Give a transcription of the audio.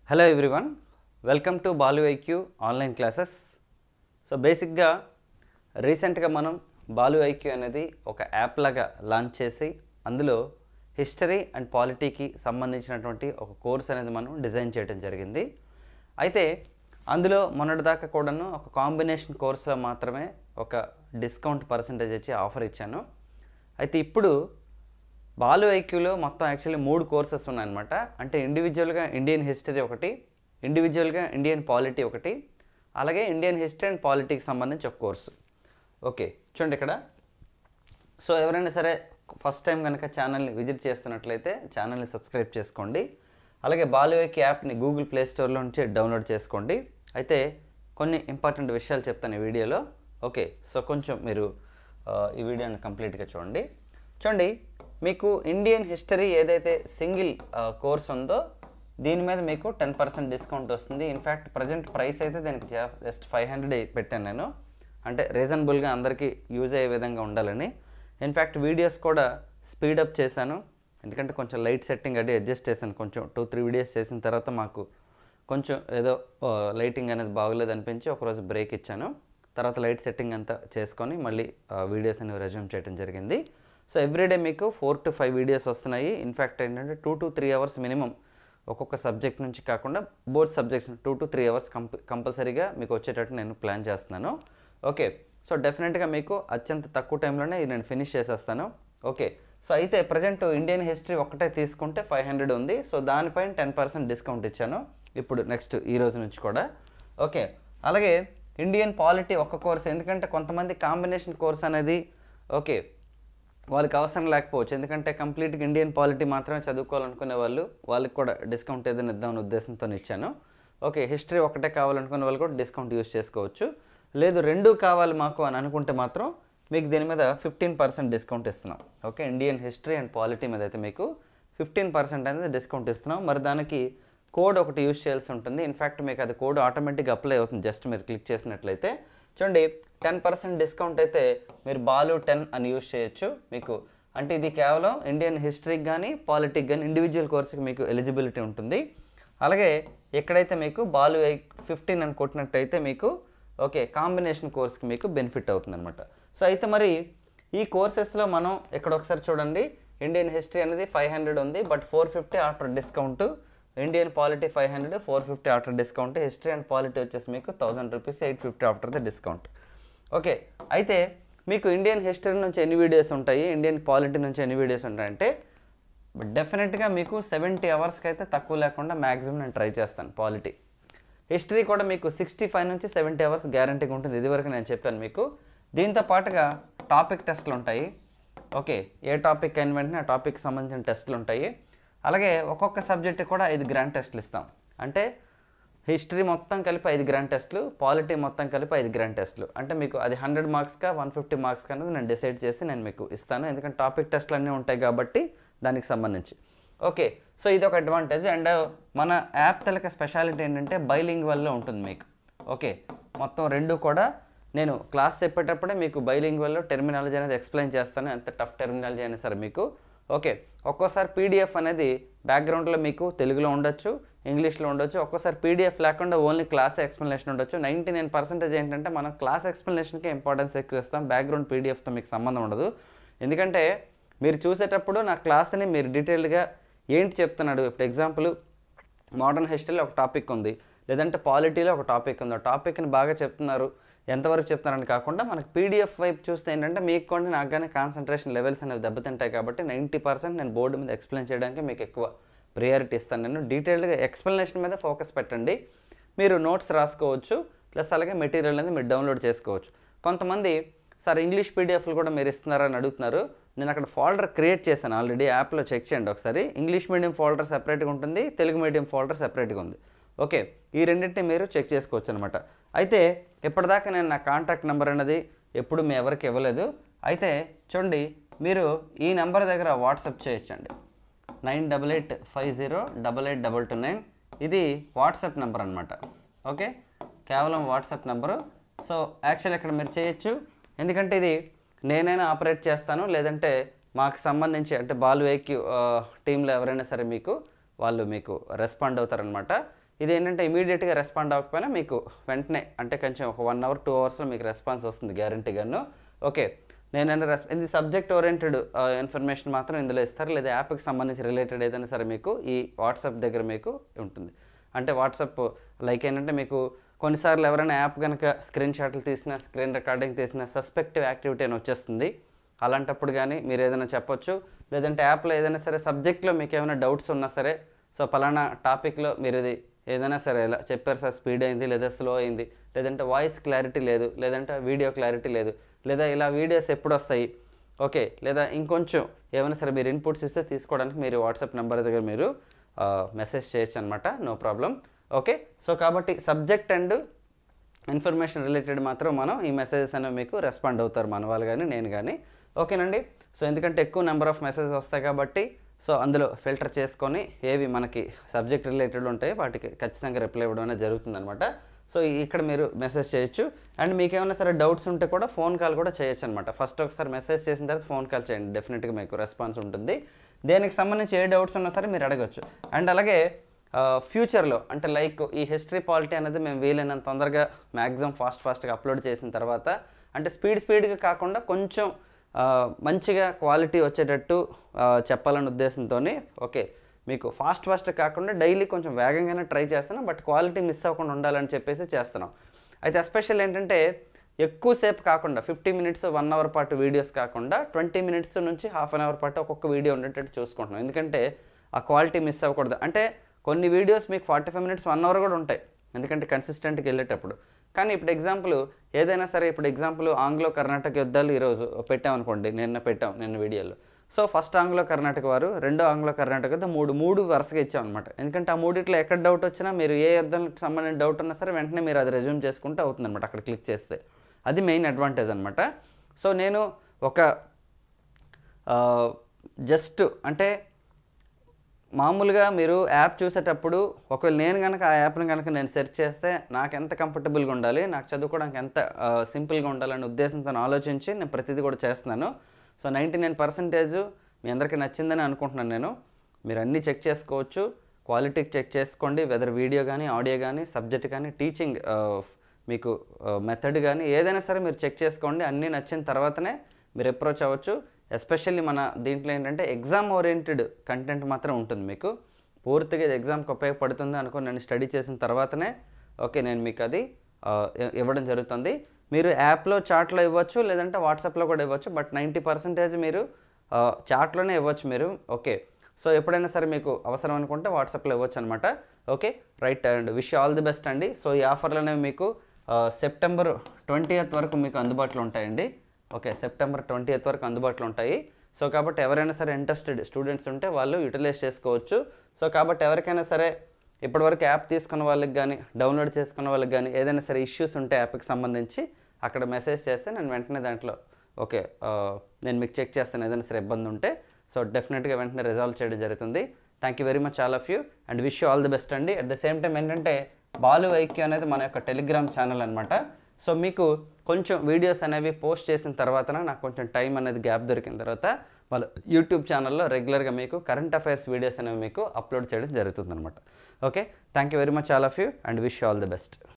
hello everyone welcome to Balu IQ online classes so బేసిక్గా రీసెంట్గా మనం బాలు ఐక్యూ అనేది ఒక యాప్ లాగా లాంచ్ చేసి అందులో హిస్టరీ అండ్ పాలిటీకి సంబంధించినటువంటి ఒక కోర్స్ అనేది మనం డిజైన్ చేయడం జరిగింది అయితే అందులో మొన్నటిదాకా కూడాను ఒక కాంబినేషన్ కోర్సులో మాత్రమే ఒక డిస్కౌంట్ పర్సంటేజ్ ఇచ్చి ఆఫర్ ఇచ్చాను అయితే ఇప్పుడు బాలు ఐక్యూలో మొత్తం యాక్చువల్లీ మూడు కోర్సెస్ ఉన్నాయన్నమాట అంటే ఇండివిజువల్గా ఇండియన్ హిస్టరీ ఒకటి ఇండివిజువల్గా ఇండియన్ పాలిటీ ఒకటి అలాగే ఇండియన్ హిస్టరీ అండ్ పాలిటీకి సంబంధించి ఒక కోర్సు ఓకే చూడండి ఇక్కడ సో ఎవరైనా సరే ఫస్ట్ టైం కనుక ఛానల్ని విజిట్ చేస్తున్నట్లయితే ఛానల్ని సబ్స్క్రైబ్ చేసుకోండి అలాగే బాలువేక్ యాప్ని గూగుల్ ప్లే స్టోర్లో నుంచి డౌన్లోడ్ చేసుకోండి అయితే కొన్ని ఇంపార్టెంట్ విషయాలు చెప్తాను ఈ వీడియోలో ఓకే సో కొంచెం మీరు ఆ, ఈ వీడియోని కంప్లీట్గా చూడండి చూడండి మీకు ఇండియన్ హిస్టరీ ఏదైతే సింగిల్ కోర్స్ ఉందో దీని మీద మీకు టెన్ పర్సెంట్ డిస్కౌంట్ వస్తుంది ఇన్ఫ్యాక్ట్ ప్రజెంట్ ప్రైస్ అయితే దీనికి జస్ట్ ఫైవ్ హండ్రెడ్ పెట్టాను నేను అంటే రీజనబుల్గా అందరికీ యూజ్ అయ్యే విధంగా ఉండాలని ఇన్ఫ్యాక్ట్ వీడియోస్ కూడా స్పీడప్ చేశాను ఎందుకంటే కొంచెం లైట్ సెట్టింగ్ అది అడ్జస్ట్ చేశాను కొంచెం టూ త్రీ వీడియోస్ చేసిన తర్వాత మాకు కొంచెం ఏదో లైటింగ్ అనేది బాగోలేదు అనిపించి ఒకరోజు బ్రేక్ ఇచ్చాను తర్వాత లైట్ సెట్టింగ్ అంతా చేసుకొని మళ్ళీ వీడియోస్ అనేవి రెజ్యూమ్ చేయడం జరిగింది సో ఎవ్రీడే మీకు ఫోర్ టు ఫైవ్ వీడియోస్ వస్తున్నాయి ఇన్ఫ్యాక్ట్ ఏంటంటే two to three hours minimum ఒక్కొక్క సబ్జెక్ట్ నుంచి కాకుండా board subjects two to three hours కంప కంపల్సరీగా మీకు వచ్చేటట్టు నేను ప్లాన్ చేస్తున్నాను ఓకే సో డెఫినెట్గా మీకు అత్యంత తక్కువ టైంలోనే ఇది నేను ఫినిష్ చేసేస్తాను ఓకే సో అయితే ప్రజెంట్ ఇండియన్ హిస్టరీ ఒకటే తీసుకుంటే ఫైవ్ హండ్రెడ్ ఉంది సో దానిపైన టెన్ పర్సెంట్ డిస్కౌంట్ ఇచ్చాను ఇప్పుడు నెక్స్ట్ ఈ రోజు నుంచి కూడా ఓకే అలాగే ఇండియన్ పాలిటీ ఒక్క కోర్స్ ఎందుకంటే కొంతమంది కాంబినేషన్ కోర్స్ అనేది ఓకే వాళ్ళకి అవసరం లేకపోవచ్చు ఎందుకంటే కంప్లీట్గా ఇండియన్ పాలిటీ మాత్రమే చదువుకోవాలనుకునే వాళ్ళు వాళ్ళకి కూడా డిస్కౌంట్ ఏదైనా ఇద్దామని ఉద్దేశంతో ఇచ్చాను ఓకే హిస్టరీ ఒకటే కావాలనుకునే వాళ్ళు కూడా డిస్కౌంట్ యూస్ చేసుకోవచ్చు లేదు రెండు కావాలి మాకు అని అనుకుంటే మాత్రం మీకు దీని మీద ఫిఫ్టీన్ పర్సెంట్ డిస్కౌంట్ ఇస్తున్నాం okay Indian history and polity మీద అయితే మీకు ఫిఫ్టీన్ పర్సెంట్ అనేది డిస్కౌంట్ ఇస్తున్నాం మరి దానికి కోడ్ ఒకటి యూస్ చేయాల్సి ఉంటుంది ఇన్ఫ్యాక్ట్ మీకు అది కోడ్ ఆటోమేటిక్గా అప్లై అవుతుంది జస్ట్ మీరు క్లిక్ చేసినట్లయితే చూడండి టెన్ పర్సెంట్ డిస్కౌంట్ అయితే మీరు బాలు టెన్ అని యూస్ చేయొచ్చు మీకు అంటే ఇది కేవలం ఇండియన్ హిస్టరీకి కానీ పాలిటిక్ కానీ ఇండివిజువల్ కోర్సుకి మీకు ఎలిజిబిలిటీ ఉంటుంది అలాగే ఎక్కడైతే మీకు బాలు ఫిఫ్టీన్ అని కొట్టినట్టయితే మీకు ఓకే కాంబినేషన్ కోర్స్కి మీకు బెనిఫిట్ అవుతుంది అనమాట సో అయితే మరి ఈ కోర్సెస్లో మనం ఇక్కడ ఒకసారి చూడండి ఇండియన్ హిస్టరీ అనేది ఫైవ్ హండ్రెడ్ ఉంది but four fifty after discount Indian polity five hundred four fifty after discount history and polity వచ్చేసి మీకు thousand rupees eight fifty after the discount okay అయితే మీకు ఇండియన్ హిస్టరీ నుంచి ఎన్ని వీడియోస్ ఉంటాయి Indian polity నుంచి ఎన్ని వీడియోస్ ఉంటాయంటే డెఫినెట్గా మీకు సెవెంటీ అవర్స్కి అయితే తక్కువ లేకుండా మ్యాక్సిమం నేను ట్రై చేస్తాను పాలిటీ హిస్టరీ కూడా మీకు సిక్స్టీ ఫైవ్ నుంచి సెవెంటీ అవర్స్ గ్యారంటీగా ఉంటుంది ఇదివరకు నేను చెప్పాను మీకు దీంతో పాటుగా టాపిక్ టెస్ట్లు ఉంటాయి ఓకే ఏ టాపిక్ అయిన వెంటనే ఆ టాపిక్ సంబంధించిన టెస్ట్లు ఉంటాయి అలాగే ఒక్కొక్క సబ్జెక్ట్ కూడా ఐదు గ్రాండ్ టెస్ట్లు ఇస్తాం అంటే హిస్టరీ మొత్తం కలిపి ఐదు గ్రాండ్ టెస్ట్లు పాలిటీ మొత్తం కలిపి ఐదు గ్రాండ్ టెస్ట్లు అంటే మీకు అది హండ్రెడ్ మార్క్స్కా వన్ ఫిఫ్టీ మార్క్స్ అనేది నేను డిసైడ్ చేసి నేను మీకు ఇస్తాను ఎందుకంటే టాపిక్ టెస్ట్లు అన్నీ ఉంటాయి కాబట్టి దానికి సంబంధించి ఓకే సో ఇది ఒక అడ్వాంటేజ్ అండ్ మన యాప్ తెలక స్పెషాలిటీ ఏంటంటే బైలింగ్ వల్ల ఉంటుంది మీకు ఓకే మొత్తం రెండు కూడా నేను క్లాస్ చెప్పేటప్పుడే మీకు బైలింగ్ వల్ల టెర్మినాలజీ అనేది ఎక్స్ప్లెయిన్ చేస్తాను ఎంత టఫ్ టెర్మినాలజీ అయినా సరే మీకు ఓకే ఒక్కోసారి పీడిఎఫ్ అనేది బ్యాక్గ్రౌండ్లో మీకు తెలుగులో ఉండొచ్చు ఇంగ్లీష్లో ఉండొచ్చు ఒక్కోసారి పీడిఎఫ్ లేకుండా ఓన్లీ క్లాస్ ఎక్స్ప్లెనేషన్ ఉండొచ్చు నైంటీ నైన్ పర్సెంటేజ్ ఏంటంటే మనం క్లాస్ ఎక్స్ప్లెనేషన్కి ఇంపార్టెన్స్ ఎక్కువ ఇస్తాం బ్యాక్గ్రౌండ్ పీడిఎఫ్తో మీకు సంబంధం ఉండదు ఎందుకంటే మీరు చూసేటప్పుడు నా క్లాస్ని మీరు డీటెయిల్డ్గా ఏంటి చెప్తున్నాడు ఇప్పుడు ఎగ్జాంపుల్ మోడర్న్ హిస్టరీలో ఒక టాపిక్ ఉంది లేదంటే పాలిటీలో ఒక టాపిక్ ఉంది ఆ టాపిక్ని బాగా చెప్తున్నారు ఎంతవరకు చెప్తున్నారని కాకుండా మనకి పీడిఎఫ్ వైపు చూస్తే ఏంటంటే మీకు కూడా నాకు కానీ కాన్సన్ట్రేషన్ లెవెల్స్ అనేవి దెబ్బతింటాయి కాబట్టి నైంటీ పర్సెంట్ నేను బోర్డు మీద ఎక్స్ప్లెయిన్ చేయడానికి మీకు ఎక్కువ ప్రియారిటీ ఇస్తాను నేను డీటెయిల్డ్గా ఎక్స్ప్లెనేషన్ మీద ఫోకస్ పెట్టండి మీరు నోట్స్ రాసుకోవచ్చు ప్లస్ అలాగే మెటీరియల్ అనేది మీరు డౌన్లోడ్ చేసుకోవచ్చు కొంతమంది సార్ ఇంగ్లీష్ పీడిఎఫ్లు కూడా మీరు ఇస్తున్నారని అడుగుతున్నారు నేను అక్కడ ఫోల్డర్ క్రియేట్ చేశాను ఆల్రెడీ యాప్లో చెక్ చేయండి ఒకసారి ఇంగ్లీష్ మీడియం ఫోల్డర్ సెపరేట్గా ఉంటుంది తెలుగు మీడియం ఫోల్డర్ సెపరేట్గా ఉంది ఓకే ఈ రెండింటిని మీరు చెక్ చేసుకోవచ్చు అనమాట అయితే ఇప్పటిదాకా నేను నా కాంటాక్ట్ నెంబర్ అనేది ఎప్పుడు మీ ఎవరికి ఇవ్వలేదు అయితే చూడండి మీరు ఈ నెంబర్ దగ్గర వాట్సాప్ చేయొచ్చండి nine double eight five zero double eight double two nine ఇది వాట్సాప్ నెంబర్ అనమాట ఓకే కేవలం వాట్సాప్ నెంబరు సో యాక్చువల్ ఇక్కడ మీరు చేయొచ్చు ఎందుకంటే ఇది నేనైనా ఆపరేట్ చేస్తాను లేదంటే మాకు సంబంధించి అంటే బాల్ వేక్యూ టీంలో ఎవరైనా సరే మీకు వాళ్ళు మీకు రెస్పాండ్ అవుతారనమాట ఇది ఏంటంటే ఇమీడియట్గా రెస్పాండ్ అవ్వకపోయినా మీకు వెంటనే అంటే కొంచెం ఒక వన్ అవర్ టూ అవర్స్లో మీకు రెస్పాన్స్ వస్తుంది గ్యారంటీగాను ఓకే నేను రెస్ ఇది సబ్జెక్ట్ ఓరియంటెడ్ ఇన్ఫర్మేషన్ మాత్రం ఇందులో ఇస్తారు లేదా యాప్కి సంబంధించి రిలేటెడ్ ఏదైనా సరే మీకు ఈ వాట్సాప్ దగ్గర మీకు ఉంటుంది అంటే వాట్సాప్ లైక్ ఏంటంటే మీకు కొన్నిసార్లు ఎవరైనా యాప్ కనుక స్క్రీన్ షాట్లు తీసినా స్క్రీన్ రికార్డింగ్ తీసినా సస్పెక్టివ్ యాక్టివిటీ అని వచ్చేస్తుంది అలాంటప్పుడు కానీ మీరు ఏదైనా చెప్పొచ్చు లేదంటే యాప్లో ఏదైనా సరే సబ్జెక్ట్లో మీకు ఏమైనా డౌట్స్ ఉన్నా సరే సో పలానా టాపిక్లో మీరు ఇది ఏదైనా సరే ఇలా చెప్పారు సార్ స్పీడ్ అయింది లేదా స్లో అయింది లేదంటే వాయిస్ క్లారిటీ లేదు లేదంటే వీడియో క్లారిటీ లేదు లేదా ఇలా వీడియోస్ ఎప్పుడు వస్తాయి ఓకే లేదా ఇంకొంచెం ఏమైనా సరే మీరు ఇన్పుట్స్ ఇస్తే తీసుకోవడానికి మీరు వాట్సాప్ నెంబర్ దగ్గర మీరు మెసేజ్ చేయొచ్చు అనమాట నో ప్రాబ్లం ఓకే సో కాబట్టి సబ్జెక్ట్ అండ్ ఇన్ఫర్మేషన్ రిలేటెడ్ మాత్రం మనం ఈ మెసేజెస్ అనేవి మీకు రెస్పాండ్ అవుతారు మన వాళ్ళు కానీ నేను కానీ ఓకేనండి సో ఎందుకంటే ఎక్కువ నెంబర్ ఆఫ్ మెసేజెస్ వస్తాయి కాబట్టి సో అందులో ఫిల్టర్ చేసుకొని ఏవి మనకి సబ్జెక్ట్ రిలేటెడ్ ఉంటాయో వాటికి ఖచ్చితంగా రిప్లై ఇవ్వడం అనేది జరుగుతుందన్నమాట సో ఇక్కడ మీరు మెసేజ్ చేయొచ్చు అండ్ మీకు ఏమైనా సరే డౌట్స్ ఉంటే కూడా ఫోన్ కాల్ కూడా చేయొచ్చు అనమాట ఫస్ట్ ఒకసారి మెసేజ్ చేసిన తర్వాత ఫోన్ కాల్ చేయండి డెఫినెట్గా మీకు రెస్పాన్స్ ఉంటుంది దేనికి సంబంధించి ఏ డౌట్స్ ఉన్నా సరే మీరు అడగచ్చు అండ్ అలాగే ఫ్యూచర్లో అంటే లైక్ ఈ హిస్టరీ పాలిటీ అనేది మేము వీలైనంత తొందరగా మ్యాక్సిమం ఫాస్ట్ ఫాస్ట్గా అప్లోడ్ చేసిన తర్వాత అంటే స్పీడ్ స్పీడ్గా కాకుండా కొంచెం ఆ, మంచిగా క్వాలిటీ వచ్చేటట్టు ఆ, చెప్పాలనే ఉద్దేశంతో ఓకే మీకు ఫాస్ట్ ఫాస్ట్ కాకుండా డైలీ కొంచెం వేగంగానే ట్రై చేస్తున్నాం బట్ క్వాలిటీ మిస్ అవ్వకుండా ఉండాలని చెప్పేసి చేస్తున్నాం అయితే ఎస్పెషల్ ఏంటంటే ఎక్కువసేపు కాకుండా ఫిఫ్టీ మినిట్స్ వన్ అవర్ పాటు వీడియోస్ కాకుండా ట్వంటీ మినిట్స్ నుంచి హాఫ్ అన్ అవర్ పాటు ఒక్కొక్క వీడియో ఉండేటట్టు చూసుకుంటున్నాం ఎందుకంటే ఆ క్వాలిటీ మిస్ అవ్వకూడదు అంటే కొన్ని వీడియోస్ మీకు forty five minutes one hour కూడా ఉంటాయి ఎందుకంటే కన్సిస్టెంట్గా వెళ్ళేటప్పుడు కానీ ఇప్పుడు ఎగ్జాంపుల్ ఏదైనా సరే ఇప్పుడు ఎగ్జాంపుల్ ఆంగ్లో కర్ణాటక యుద్ధాలు ఈరోజు పెట్టామనుకోండి నిన్న పెట్టాం నిన్న వీడియోలో సో ఫస్ట్ ఆంగ్లో కర్ణాటక వారు రెండో ఆంగ్లో కర్ణాటక యుద్ధం మూడు మూడు వరుసగా ఇచ్చాం అనమాట ఎందుకంటే ఆ మూడిట్లో ఎక్కడ డౌట్ వచ్చినా మీరు ఏ యుద్ధానికి సంబంధించిన డౌట్ ఉన్నా సరే వెంటనే మీరు అది రెజ్యూమ్ చేసుకుంటే అవుతుంది అనమాట అక్కడ క్లిక్ చేస్తే అది మెయిన్ అడ్వాంటేజ్ అనమాట సో నేను ఒక జస్ట్ అంటే మామూలుగా మీరు యాప్ చూసేటప్పుడు ఒకవేళ నేను కనుక ఆ యాప్ని కనుక నేను సెర్చ్ చేస్తే నాకు ఎంత కంఫర్టబుల్గా ఉండాలి నాకు చదువుకోవడానికి ఎంత సింపుల్గా ఉండాలనే ఉద్దేశంతో ఆలోచించి నేను ప్రతిదీ కూడా చేస్తున్నాను సో నైంటీ నైన్ పర్సెంటేజ్ మీ అందరికీ నచ్చిందని అనుకుంటున్నాను నేను మీరు అన్నీ చెక్ చేసుకోవచ్చు క్వాలిటీ చెక్ చేసుకోండి వెదర్ వీడియో కానీ ఆడియో కానీ సబ్జెక్ట్ కానీ టీచింగ్ మీకు మెథడ్ కానీ ఏదైనా సరే మీరు చెక్ చేసుకోండి అన్నీ నచ్చిన తర్వాతనే మీరు అప్రోచ్ అవ్వచ్చు ఎస్పెషల్లీ మన దీంట్లో ఏంటంటే ఎగ్జామ్ ఓరియంటెడ్ కంటెంట్ మాత్రం ఉంటుంది మీకు పూర్తిగా ఇది ఎగ్జామ్కి ఉపయోగపడుతుంది అనుకుని నేను స్టడీ చేసిన తర్వాతనే ఓకే నేను మీకు అది ఆ, ఇ- ఇవ్వడం జరుగుతుంది మీరు యాప్లో చాట్లో ఇవ్వచ్చు లేదంటే వాట్సాప్లో కూడా ఇవ్వచ్చు బట్ నైంటీ పర్సెంటేజ్ మీరు ఆ, చాట్లోనే ఇవ్వచ్చు మీరు ఓకే సో ఎప్పుడైనా సరే మీకు అవసరం అనుకుంటే వాట్సాప్లో ఇవ్వచ్చు అనమాట okay right and wish all the best అండి సో ఈ ఆఫర్లు అనేవి మీకు ఆ, సెప్టెంబర్ ట్వంటీ వరకు మీకు అందుబాటులో ఉంటాయండి ఓకే సెప్టెంబర్ ట్వంటీ వరకు అందుబాటులో ఉంటాయి సో కాబట్టి ఎవరైనా సరే ఇంట్రెస్టెడ్ స్టూడెంట్స్ ఉంటే వాళ్ళు యూటిలైజ్ చేసుకోవచ్చు సో కాబట్టి ఎవరికైనా సరే ఇప్పటివరకు యాప్ తీసుకున్న వాళ్ళకి కానీ డౌన్లోడ్ చేసుకున్న వాళ్ళకి కానీ ఏదైనా సరే ఇష్యూస్ ఉంటే యాప్కి సంబంధించి అక్కడ మెసేజ్ చేస్తే నేను వెంటనే దాంట్లో ఓకే ఆ, నేను మీకు చెక్ చేస్తాను ఏదైనా సరే ఇబ్బంది ఉంటే సో డెఫినెట్గా వెంటనే రిజాల్వ్ చేయడం జరుగుతుంది thank you very much all of you and wish you all the best అండి అట్ ద సేమ్ టైం ఏంటంటే బాలు ఐక్యూ అనేది మన యొక్క టెలిగ్రామ్ ఛానల్ అనమాట సో మీకు కొంచెం వీడియోస్ అనేవి పోస్ట్ చేసిన తర్వాత నాకు కొంచెం టైం అనేది గ్యాప్ దొరికిన తర్వాత వాళ్ళు యూట్యూబ్ ఛానల్లో రెగ్యులర్గా మీకు కరెంట్ అఫైర్స్ వీడియోస్ అనేవి మీకు అప్లోడ్ చేయడం జరుగుతుంది అనమాట okay thank you very much all of you and wish you all the best